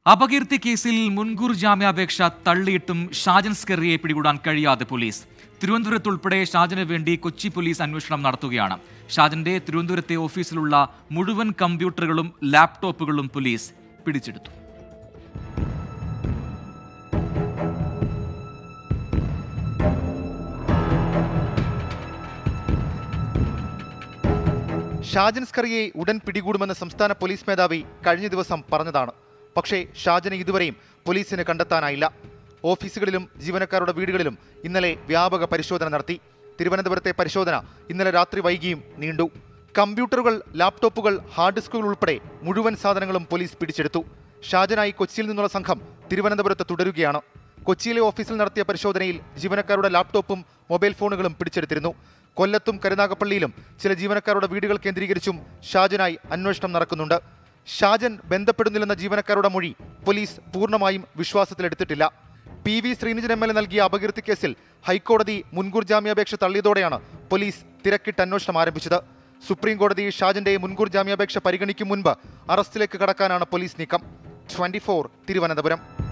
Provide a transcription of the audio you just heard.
അപകീർത്തി കേസിൽ മുൻകൂർ ജാമ്യാപേക്ഷ തള്ളിയിട്ടും ഷാജൻ സ്കറിയെ പിടികൂടാൻ കഴിയാതെ പോലീസ് തിരുവനന്തപുരത്തുൾപ്പെടെ ഷാജന് വേണ്ടി കൊച്ചി പോലീസ് അന്വേഷണം നടത്തുകയാണ് ഷാജന്റെ തിരുവനന്തപുരത്തെ ഓഫീസിലുള്ള മുഴുവൻ കമ്പ്യൂട്ടറുകളും ലാപ്ടോപ്പുകളും പോലീസ് പിടിച്ചെടുത്തു ഷാജൻ സ്കറിയെ ഉടൻ പിടികൂടുമെന്ന് സംസ്ഥാന പോലീസ് മേധാവി കഴിഞ്ഞ ദിവസം പറഞ്ഞതാണ് പക്ഷേ ഷാജനെ ഇതുവരെയും പോലീസിന് കണ്ടെത്താനായില്ല ഓഫീസുകളിലും ജീവനക്കാരുടെ വീടുകളിലും ഇന്നലെ വ്യാപക പരിശോധന നടത്തി തിരുവനന്തപുരത്തെ പരിശോധന ഇന്നലെ രാത്രി വൈകിയും നീണ്ടു കമ്പ്യൂട്ടറുകൾ ലാപ്ടോപ്പുകൾ ഹാർഡ് ഡിസ്കുകൾ ഉൾപ്പെടെ മുഴുവൻ സാധനങ്ങളും പോലീസ് പിടിച്ചെടുത്തു ഷാജനായി കൊച്ചിയിൽ നിന്നുള്ള സംഘം തിരുവനന്തപുരത്ത് തുടരുകയാണ് കൊച്ചിയിലെ ഓഫീസിൽ നടത്തിയ പരിശോധനയിൽ ജീവനക്കാരുടെ ലാപ്ടോപ്പും മൊബൈൽ ഫോണുകളും പിടിച്ചെടുത്തിരുന്നു കൊല്ലത്തും കരുനാഗപ്പള്ളിയിലും ചില ജീവനക്കാരുടെ വീടുകൾ കേന്ദ്രീകരിച്ചും ഷാജനായി അന്വേഷണം നടക്കുന്നുണ്ട് ഷാജൻ ബന്ധപ്പെടുന്നില്ലെന്ന ജീവനക്കാരുടെ മൊഴി പോലീസ് പൂർണ്ണമായും വിശ്വാസത്തിലെടുത്തിട്ടില്ല P V Sreenijan M L A നൽകിയ അപകീർത്തി കേസിൽ ഹൈക്കോടതി മുൻകൂർ ജാമ്യാപേക്ഷ തള്ളിയതോടെയാണ് പോലീസ് തിരക്കിട്ട് അന്വേഷണം ആരംഭിച്ചത് സുപ്രീം കോടതി ഷാജന്റെ മുൻകൂർ ജാമ്യാപേക്ഷ പരിഗണിക്കും മുൻപ് അറസ്റ്റിലേക്ക് കടക്കാനാണ് പോലീസ് നീക്കം ട്വന്റി തിരുവനന്തപുരം